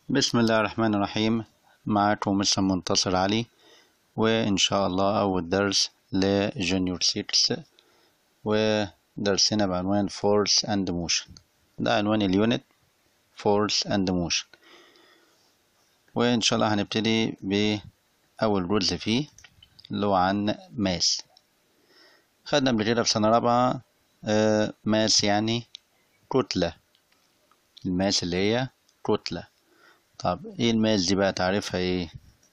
بسم الله الرحمن الرحيم معاكم مستر منتصر علي وإن شاء الله أول درس لجونيور سيكس ودرسنا بعنوان فورس أند موشن ده عنوان اليونت فورس أند موشن وإن شاء الله هنبتدي بأول جزء فيه اللي هو عن ماس خدنا قبل كده في سنة رابعة آه، ماس يعني كتلة الماس اللي هي كتلة طب ايه الماس دي بقى تعرفها ايه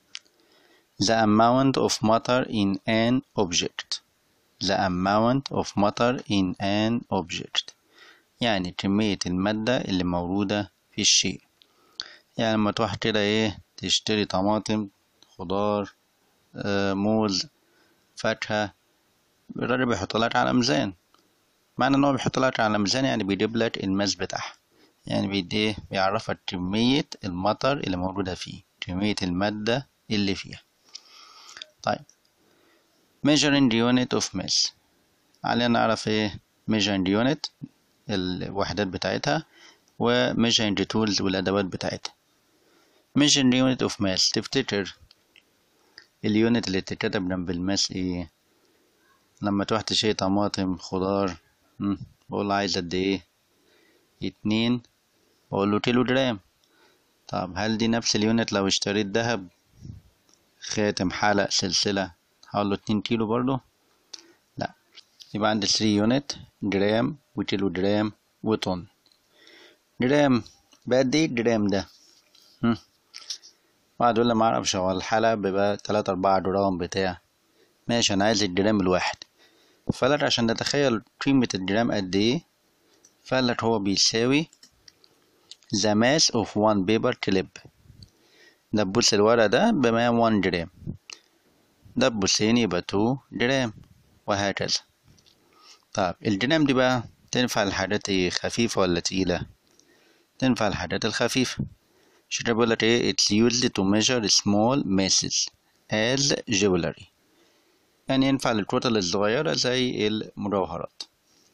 the amount of matter in an object the amount of matter in an object يعني كمية المادة اللي موجودة في الشيء يعني لما تروح كده ايه تشتري طماطم خضار آه، موز فاكهة الراجل بيحط لك على ميزان معنى ان هو بيحط لك على ميزان يعني بيجيب لك الماس بتاعها يعني بيدي ايه بيعرفك كمية المطر اللي موجودة فيه كمية المادة اللي فيها طيب measuring the unit of mass علينا نعرف ايه measuring the unit الوحدات بتاعتها و measuring the tools والأدوات بتاعتها measuring the unit of mass تفتكر اليونت اللي تتكتب جنب الماس ايه لما تروح تشتري طماطم خضار مم، بقول له عايز قد ايه اتنين بقول له كيلو جرام طب هل دي نفس اليونت لو اشتريت دهب خاتم حلق سلسلة هقول له اتنين كيلو برضو لا يبقى عندي 3 يونت جرام وكيلو جرام وطن جرام بقد ايه الجرام ده هم. واحد يقول لي معرفش هو الحلقة بيبقى تلاتة أربعة جرام بتاع ماشي أنا عايز الجرام الواحد فقالك عشان نتخيل قيمة الجرام قد ايه فقالك هو بيساوي the mass of one paper clip ده تبص الورق ده بمقام 1 جرام ده تبصين يبقى 2 جرام وهكذا طب الجرام دي بقى تنفع الحاجات ايه خفيفة ولا تقيلة تنفع الحاجات الخفيفة عشان كده بيقولك ايه it's used to measure small masses as jewelry يعني ينفع للكتل الصغيرة زي المجوهرات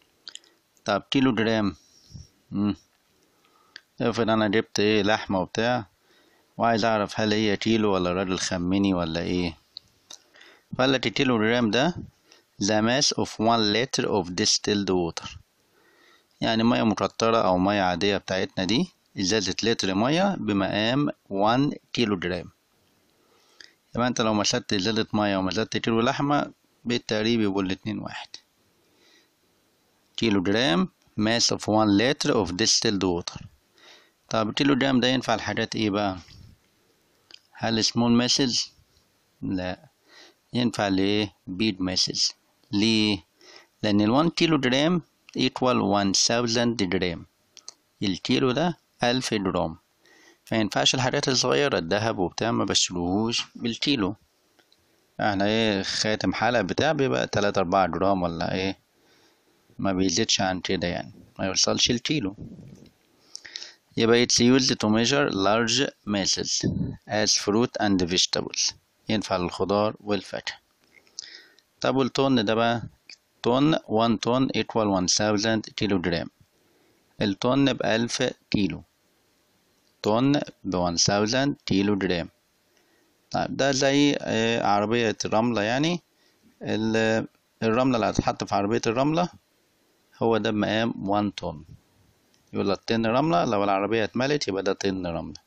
طب كيلو جرام مم. افرض انا جبت ايه لحمة وبتاع وعايز اعرف هل هي كيلو ولا الراجل خمني ولا ايه فقال لك الكيلو جرام ده the mass of one liter of distilled water يعني مية مكترة او مية عادية بتاعتنا دي ازازة لتر مية بمقام 1 كيلو جرام يبقى انت لو مسكت ازازة مية ومسكت كيلو لحمة بالتقريب يبقوا الاتنين واحد كيلو جرام mass of one liter of distilled water طب الكيلو جرام ده ينفع الحاجات ايه بقى هل small masses لا ينفع لايه big masses ليه لان ال 1 كيلو جرام equal 1000 جرام الكيلو ده ألف جرام فينفعش الحاجات الصغيرة الدهب وبتاع ما بشتروهوش بالكيلو احنا ايه خاتم حلق بتاع بيبقى تلاتة أربعة جرام ولا ايه ما بيزيدش عن كده يعني ما يوصلش الكيلو يبقى it's used to measure large masses as fruit and vegetables ينفع للخضار والفاكهة طب والطن ده بقى طن 1 طن equal 1000 كيلو جرام الطن بألف كيلو طن ب 1000 كيلو جرام طيب ده زي آه، عربية الرملة يعني ال- الرملة اللي هتتحط في عربية الرملة هو ده بمقام 1 طن يقول لك طن رملة لو العربية اتملت يبقى ده طن رملة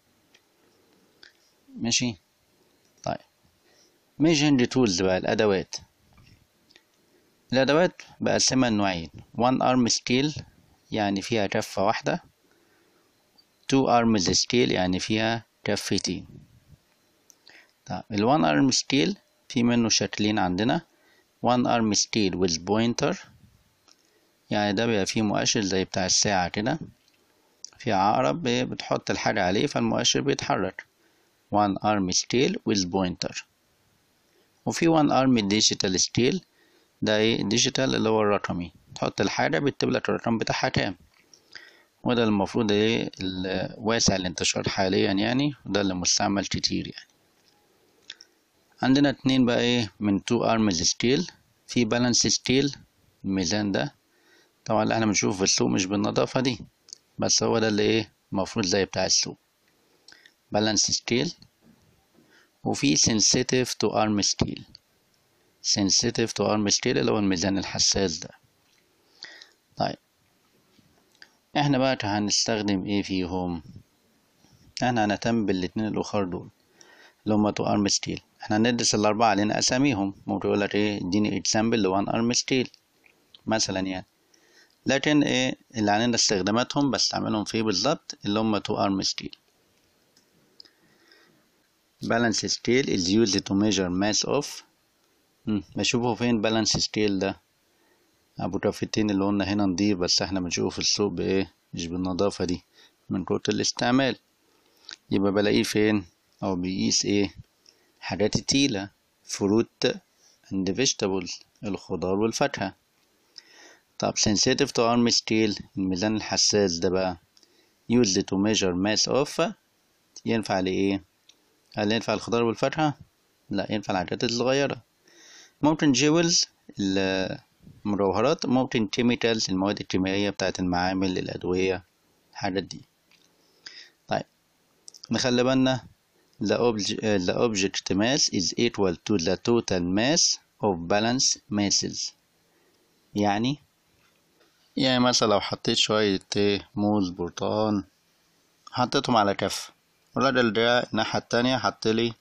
ماشي طيب measuring tools بقى الأدوات الأدوات بقسمها لنوعين one arm scale يعني فيها كفة واحدة two arms scale يعني فيها كفتين طيب ال one arm scale في منه شكلين عندنا one arm scale with pointer يعني ده بيبقى فيه مؤشر زي بتاع الساعة كده في عقرب ب- بتحط الحاجة عليه فالمؤشر بيتحرك one arm scale with pointer وفي one arm digital scale ده ايه digital اللي هو الرقمي تحط الحاجة بيكتب لك الرقم بتاعها كام وده المفروض ايه ال- واسع الانتشار حاليا يعني وده اللي مستعمل كتير يعني عندنا اتنين بقى ايه من two arms scale في balance scale الميزان ده طبعا اللي احنا بنشوفه في السوق مش بالنظافة دي بس هو ده اللي ايه المفروض زي بتاع السوق بالانس ستيل وفي sensitive to arm steel sensitive to arm steel اللي هو الميزان الحساس ده طيب احنا بقى هنستخدم ايه فيهم احنا هنهتم بالاتنين الاخر دول اللي هما تو ارم ستيل احنا هندرس الاربعة لنا اساميهم ممكن يقول لك ايه اديني اكزامبل لوان ارم ستيل مثلا يعني لكن ايه اللي عندنا استخداماتهم بستعملهم فيه بالظبط اللي هما تو ارم ستيل balance scale is used to measure mass of بشوفه فين balance scale ده ابو رفتين اللي قلنا هنا نضيف بس احنا بنشوفه في السوق بايه مش بالنظافة دي من كتر الاستعمال يبقى بلاقيه فين او بيقيس ايه حاجات تقيلة فروت and vegetables الخضار والفاكهة طب sensitive to arm steel الميزان الحساس ده بقى used to measure mass of ينفع لإيه؟ هل ينفع الخضار والفاكهة؟ لا ينفع الحاجات الصغيرة ممكن جيولز المجوهرات ممكن chemicals المواد الكيميائية بتاعت المعامل الأدوية الحاجات دي طيب نخلي بالنا the object, the object mass is equal to the total mass of balance masses يعني يعني مثلا لو حطيت شوية موز برتقان حطيتهم على كف الراجل ده الناحية التانية حطلي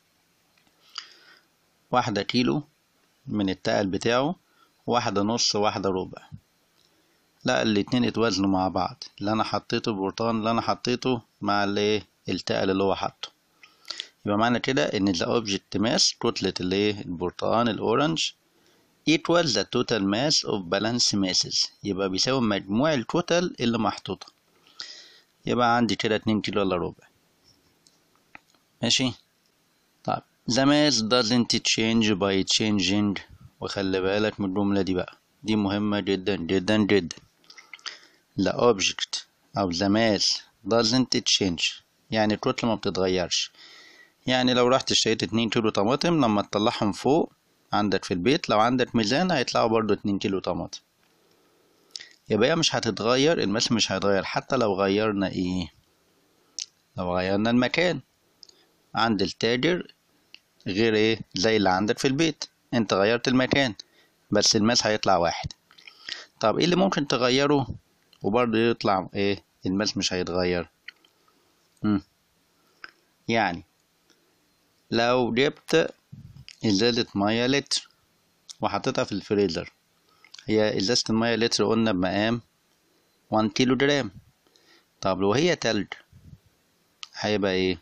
واحدة كيلو من التقل بتاعه واحدة نص واحدة ربع لا الاتنين اتوازنوا مع بعض اللي انا حطيته برتقان اللي انا حطيته مع الايه التقل اللي هو حاطه يبقى معنى كده ان the object mass كتلة الايه البرتقان الاورنج equal the total mass of balance masses يبقى بيساوي مجموع الكتل اللي محطوطة يبقى عندي كده اتنين كيلو الا ربع ماشي طيب the mass doesn't change by changing وخلي بالك من الجملة دي بقى دي مهمة جدا جدا جدا the object أو the mass doesn't change يعني الكتلة ما بتتغيرش يعني لو رحت اشتريت اتنين كيلو طماطم لما تطلعهم فوق عندك في البيت لو عندك ميزان هيطلعوا برضو اتنين كيلو طماطم يبقى هي مش هتتغير المثل مش هيتغير حتى لو غيرنا ايه لو غيرنا المكان عند التاجر غير ايه زي اللي عندك في البيت انت غيرت المكان بس الماس هيطلع واحد طب ايه اللي ممكن تغيره وبرضه يطلع ايه الماس مش هيتغير مم. يعني لو جبت ازازة مية لتر وحطيتها في الفريزر هي ازازة المية لتر قلنا بمقام 1 كيلو جرام طب لو هي تلج هيبقى ايه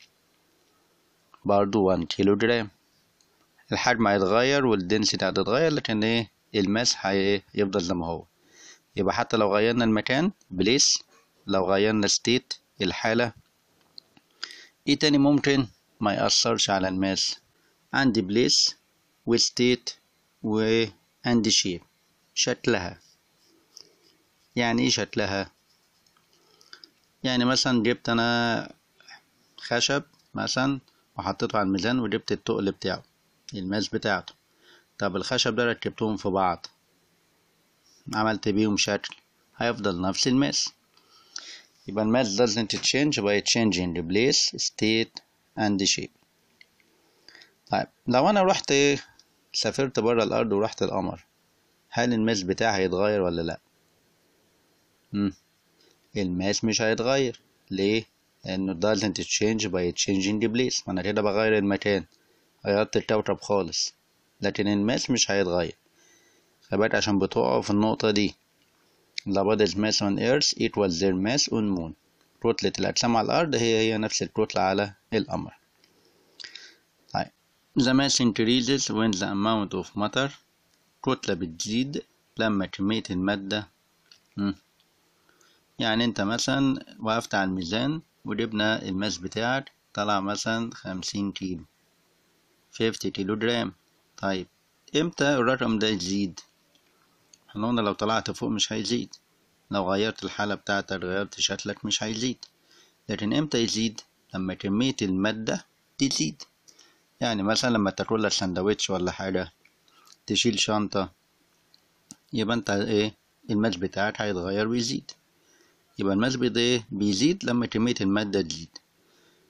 برضو 1 كيلو جرام الحجم هيتغير والدنسيتي هتتغير لكن ايه الماس هيفضل زي ما هو يبقى حتى لو غيرنا المكان بليس لو غيرنا ستيت الحالة ايه تاني ممكن ما يأثرش على الماس عندي بليس وستيت و and shape شكلها يعني ايه شكلها يعني مثلا جبت انا خشب مثلا وحطيته على الميزان وجبت التقل بتاعه الماس بتاعته طب الخشب ده ركبتهم في بعض عملت بيهم شكل هيفضل نفس الماس يبقى الماس doesn't change by changing the place state and shape طيب لو انا رحت سافرت برا الارض ورحت القمر هل الماس بتاعي هيتغير ولا لا مم. الماس مش هيتغير ليه لانه doesn't change by changing the place ما انا كده بغير المكان غيرت الكوكب خالص لكن الماس مش هيتغير خبالك عشان بتقعوا في النقطة دي The body's mass on Earth equals their mass on Moon كتلة الأجسام على الأرض هي هي نفس الكتلة على القمر طيب The mass increases when the amount of matter كتلة بتزيد لما كمية المادة مم. يعني انت مثلا وقفت على الميزان وجبنا الماس بتاعك طلع مثلا خمسين كيلو فيفتي كيلو جرام طيب امتى الرقم ده يزيد احنا قلنا لو طلعت فوق مش هيزيد لو غيرت الحالة بتاعتك غيرت شكلك مش هيزيد لكن امتى يزيد لما كمية المادة تزيد يعني مثلا لما تاكل لك سندوتش ولا حاجة تشيل شنطة يبقى انت ايه الماس بتاعك هيتغير ويزيد يبقى الماس ايه بيزيد لما كمية المادة تزيد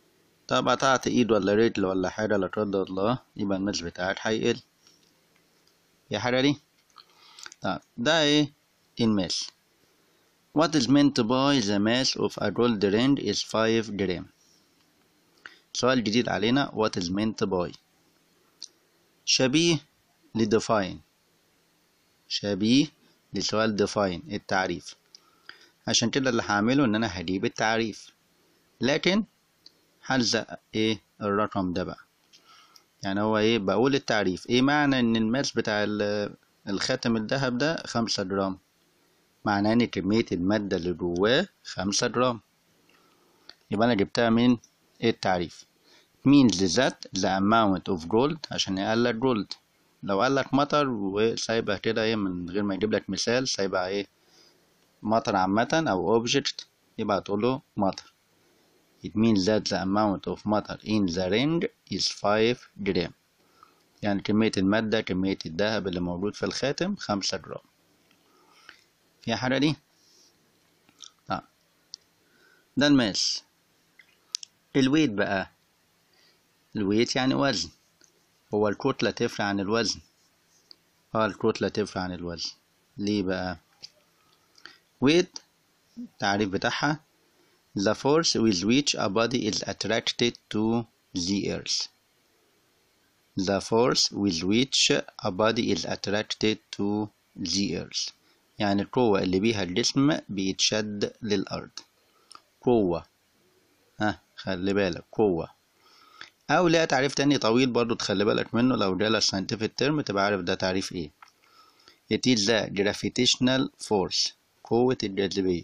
طب قطعت ايد ولا رجل ولا حاجة لا قدر الله يبقى الماس بتاعك هيقل يا حراري طب ده ايه الماس What is meant by the mass of a gold ring is 5 gram سؤال جديد علينا What is meant by شبيه لديفاين شبيه لسؤال ديفاين التعريف عشان كده اللي هعمله ان انا هجيب التعريف لكن هلزق ايه الرقم ده بقى يعني هو ايه بقول التعريف ايه معنى ان الماس بتاع الخاتم الذهب ده خمسة جرام معناه ان كمية المادة اللي جواه خمسة جرام يبقى انا جبتها من التعريف means that the amount of gold عشان يقلك جولد لو قالك مطر وسايبها كده ايه من غير ما يجيب لك مثال سايبها ايه مطر عامة أو object يبقى تقوله مطر it means that the amount of matter in the ring is 5 جرام يعني كمية المادة كمية الذهب اللي موجود في الخاتم خمسة جرام في حاجة دي طيب ده الماس الويت بقى الويت يعني وزن هو الكتلة تفرق عن الوزن اه الكتلة تفرق عن الوزن ليه بقى weight التعريف بتاعها the force with which a body is attracted to the earth the force with which a body is attracted to the earth يعني القوة اللي بيها الجسم بيتشد للأرض قوة ها خلي بالك قوة أو لها تعريف تاني طويل برضو تخلي بالك منه لو جالك scientific term تبقى عارف ده تعريف ايه It is the gravitational force قوة الجاذبية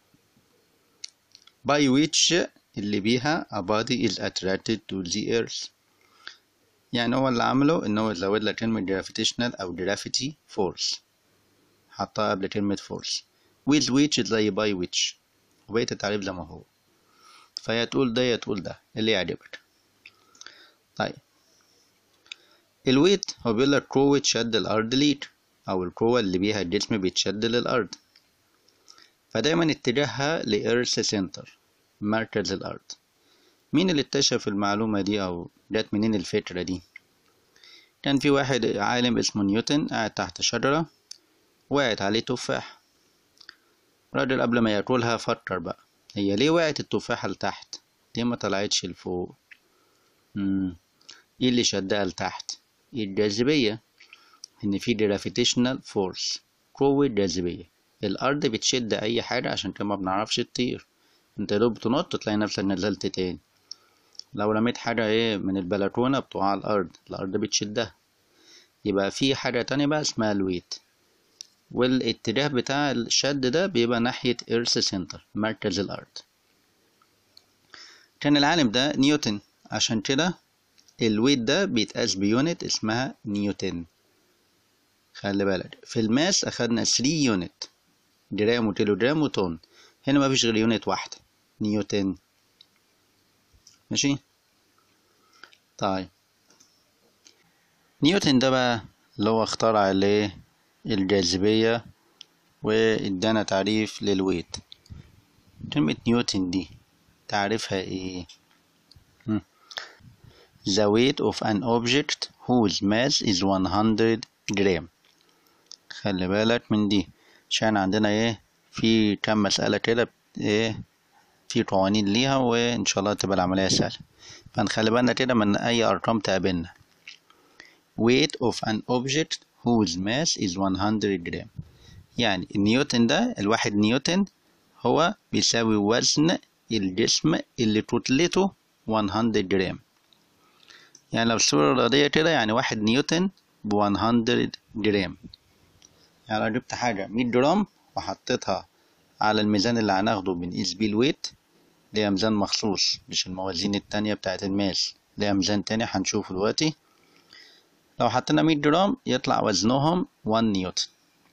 by which اللي بيها a body is attracted to the earth يعني هو اللي عمله ان هو يزود لك كلمة gravitational او gravity force حطها قبل كلمة force with which زي by which وبقية التعريف زي ما هو فيا تقول ده يا تقول ده اللي يعجبك طيب الويت هو بيقول لك قوة شد الأرض ليك أو القوة اللي بيها الجسم بيتشد للأرض فدايما اتجاهها لإيرث سنتر مركز الأرض مين اللي اكتشف المعلومة دي أو جت منين الفكرة دي كان في واحد عالم اسمه نيوتن قاعد تحت شجرة وقعت عليه تفاح الراجل قبل ما ياكلها فكر بقى هي ليه وقعت التفاحة لتحت ليه ما طلعتش لفوق مم. ايه اللي شدها لتحت الجاذبية ان في gravitational force قوة جاذبية الأرض بتشد أي حاجة عشان كده ما بنعرفش تطير انت دوب بتنط تلاقي نفسك نزلت تاني لو رميت حاجة ايه من البلكونة بتقع على الأرض الأرض بتشدها يبقى في حاجة تانية بقى اسمها الويت والاتجاه بتاع الشد ده بيبقى ناحية إيرث سنتر مركز الأرض كان العالم ده نيوتن عشان كده الويت ده بيتقاس بيونت اسمها نيوتن خلي بالك في الماس أخدنا 3 يونت جرام وكيلو جرام وطن هنا مفيش غير يونت واحدة نيوتن ماشي طيب نيوتن ده بقى اللي هو اخترع الايه الجاذبية وادانا تعريف للويت كلمة نيوتن دي تعريفها ايه هم. The weight of an object whose mass is 100 جرام خلي بالك من دي عشان عندنا ايه في كم مسألة كده ايه في قوانين ليها وان شاء الله تبقى العملية سهلة فنخلي بالنا كده من اي ارقام تقابلنا weight of an object whose mass is 100 جرام يعني النيوتن ده الواحد نيوتن هو بيساوي وزن الجسم اللي كتلته 100 جرام يعني لو الصورة الرياضية كده يعني واحد نيوتن ب 100 جرام يعني لو جبت حاجة 100 جرام وحطيتها على الميزان اللي هناخده بنقيس بيه الويت ليها ميزان مخصوص مش الموازين التانية بتاعت الماس ليها ميزان تاني هنشوفه دلوقتي لو حطينا 100 جرام يطلع وزنهم 1 نيوتن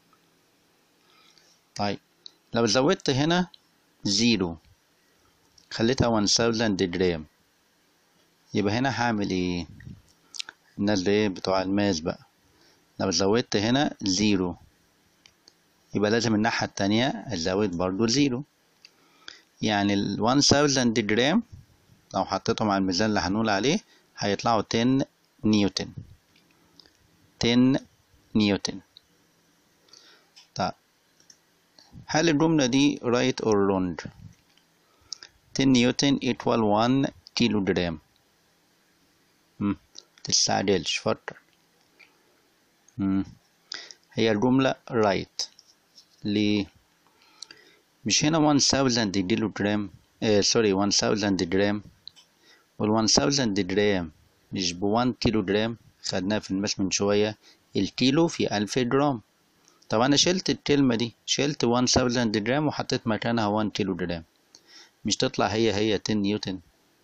طيب لو زودت هنا زيرو خليتها 1000 جرام يبقى هنا هعمل ايه الناس دي بتوع الماس بقى لو زودت هنا زيرو يبقى لازم الناحية التانية ازود برضو زيرو يعني ال 1000 جرام لو حطيتهم على الميزان اللي هنقول عليه هيطلعوا 10 نيوتن 10 نيوتن طيب هل الجملة دي right or wrong 10 نيوتن equal 1 كيلو جرام مم. تستعجلش فكر مم. هي الجملة right ليه مش هنا 1000 كيلو جرام آه سوري 1000 جرام وال 1000 جرام مش ب 1 كيلو جرام خدناها في المس من شوية الكيلو في 1000 جرام طب أنا شلت الكلمة دي شلت 1000 جرام وحطيت مكانها 1 كيلو جرام مش تطلع هي هي 10 نيوتن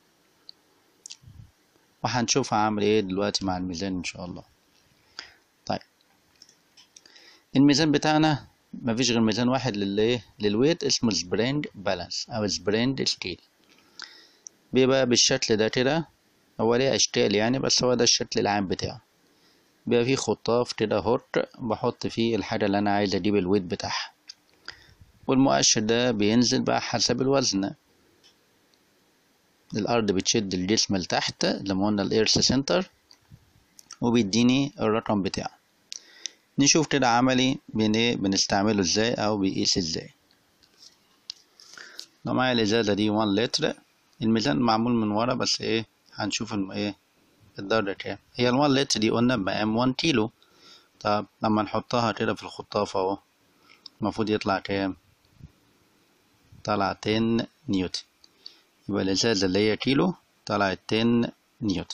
وهنشوف هعمل ايه دلوقتي مع الميزان ان شاء الله طيب الميزان بتاعنا مفيش غير ميزان واحد للايه للويت اسمه سبرينج بالانس او سبرينج سكيل بيبقى بالشكل ده كده هو ليه اشكال يعني بس هو ده الشكل العام بتاعه بيبقى فيه خطاف كده هوت بحط فيه الحاجة اللي انا عايز اجيب الويت بتاعها والمؤشر ده بينزل بقى حسب الوزن الأرض بتشد الجسم لتحت لما قلنا الإيرث سنتر وبيديني الرقم بتاعه نشوف كده عملي بين إيه بنستعمله إزاي أو بيقيس إزاي لو معايا الإزازة دي 1 لتر الميزان معمول من ورا بس إيه هنشوف إيه الدرجة كام هي ال 1 لتر دي قلنا بمقام 1 كيلو طب لما نحطها كده في الخطاف أهو المفروض يطلع كام طلع 10 نيوتن يبقى الإزازة اللي هي كيلو طلعت 10 نيوتن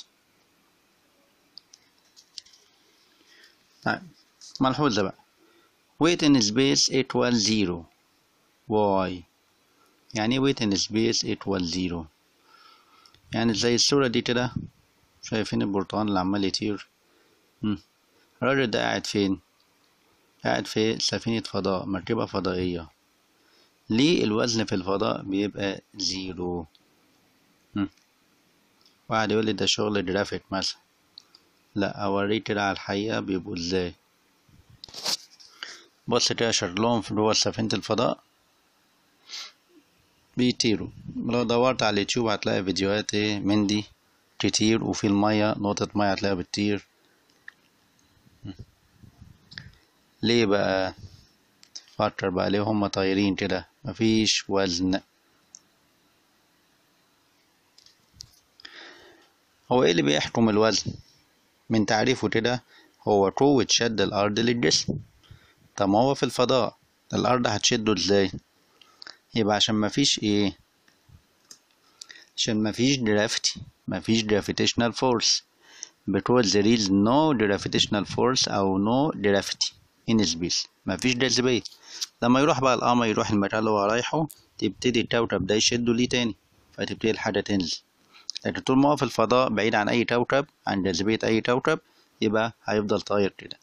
طيب ملحوظة بقى weight in space equal zero why يعني weight in space equal zero يعني زي الصورة دي كده شايفين البرتقال اللي عمال يطير الراجل ده قاعد فين قاعد في سفينة فضاء مركبة فضائية ليه الوزن في الفضاء بيبقى زيرو واحد يقول لي ده شغل جرافيك مثلا لا اوريك كده على الحقيقة بيبقوا ازاي بص كده شغلهم في جوه سفينة الفضاء بيطيروا لو دورت على اليوتيوب هتلاقي فيديوهات ايه من دي كتير وفي المية نقطة مية هتلاقيها بتطير ليه بقى فكر بقى ليه هما طايرين كده مفيش وزن هو ايه اللي بيحكم الوزن من تعريفه كده هو قوة شد الأرض للجسم طب ما هو في الفضاء الأرض هتشده ازاي يبقى عشان مفيش ايه عشان مفيش gravity مفيش gravitational force because there is no gravitational force أو no gravity in space مفيش جاذبية لما يروح بقى القمر يروح المكان اللي هو رايحه تبتدي الكوكب ده يشده ليه تاني فتبتدي الحاجة تنزل لكن طول ما هو في الفضاء بعيد عن أي كوكب عن جاذبية أي كوكب يبقى هيفضل طاير كده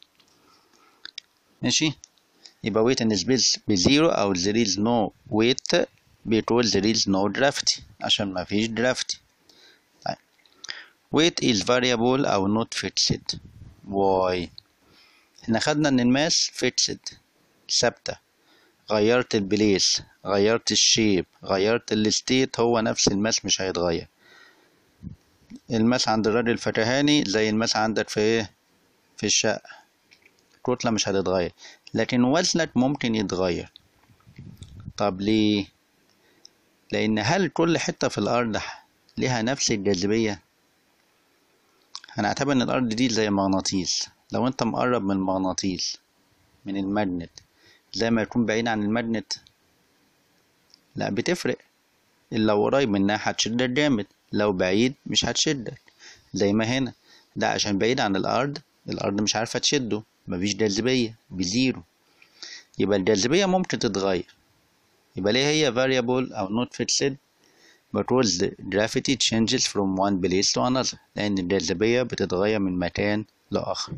ماشي يبقى weight in space بزيرو أو there is no weight because there is no gravity عشان مفيش gravity طيب weight is variable أو not fixed why احنا خدنا ان الماس fixed ثابتة غيرت البليس غيرت الشيب غيرت الستيت هو نفس الماس مش هيتغير الماس عند الراجل الفكهاني زي الماس عندك في ايه في الشقة الكتلة مش هتتغير لكن وزنك ممكن يتغير طب ليه لان هل كل حتة في الارض ليها نفس الجاذبية هنعتبر ان الارض دي زي مغناطيس لو انت مقرب من المغناطيس من الماجنت زي ما يكون بعيد عن الماجنت لا بتفرق لو قريب منها هتشدك جامد لو بعيد مش هتشدك زي ما هنا ده عشان بعيد عن الارض الارض مش عارفه تشده مفيش جاذبيه بزيرو يبقى الجاذبيه ممكن تتغير يبقى ليه هي variable او not fixed because the gravity changes from one place to another لأن الجاذبية بتتغير من مكان لآخر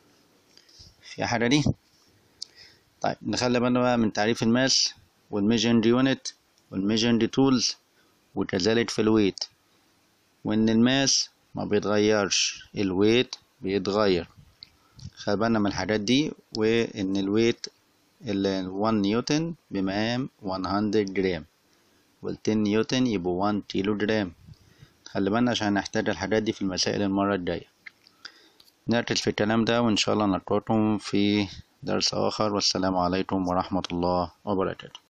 في حاجة دي طيب نخلي بالنا بقى من تعريف الماس والميجرنج يونت والميجرنج تولز وكذلك في الويت وإن الماس ما بيتغيرش الويت بيتغير خلي بالنا من الحاجات دي وإن الويت ال 1 نيوتن بمقام 100 جرام وال 10 نيوتن يبقوا 1 كيلو جرام خلي بالنا عشان هنحتاج الحاجات دي في المسائل المرة الجاية نركز في الكلام ده وإن شاء الله نلقاكم في درس آخر والسلام عليكم ورحمة الله وبركاته